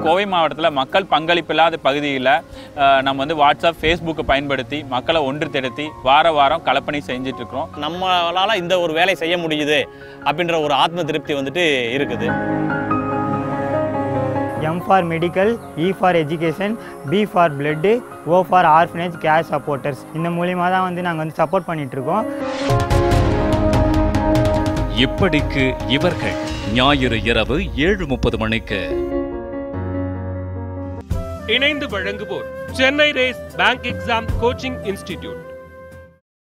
கோவை மாவட்டத்தில் மக்கள் பங்களிப்பு இல்லாத பகுதியில் அஹ், நம்ம வந்து வாட்ஸ்அப் ஃபேஸ்புக்கை பயன்படுத்தி மக்களை ஒன்று திரட்டி வார வாரம் கலப்பணி செஞ்சுட்டு இருக்கிறோம் நம்மளால இந்த ஒரு வேலை செய்ய முடியுது அப்படின்ற ஒரு ஆத்ம திருப்தி வந்துட்டு இருக்குது M for medical E for education B for blood O for orphanage care supporters இந்த மூலிமா தான் வந்து நாங்கள் வந்து சப்போர்ட் பண்ணிகிட்ருக்கோம் இப்படிக்கு இவர்கள் ஞாயிறு இரவு ஏழு முப்பது மணிக்கு இணைந்து வழங்குவோர் Chennai race bank exam coaching institute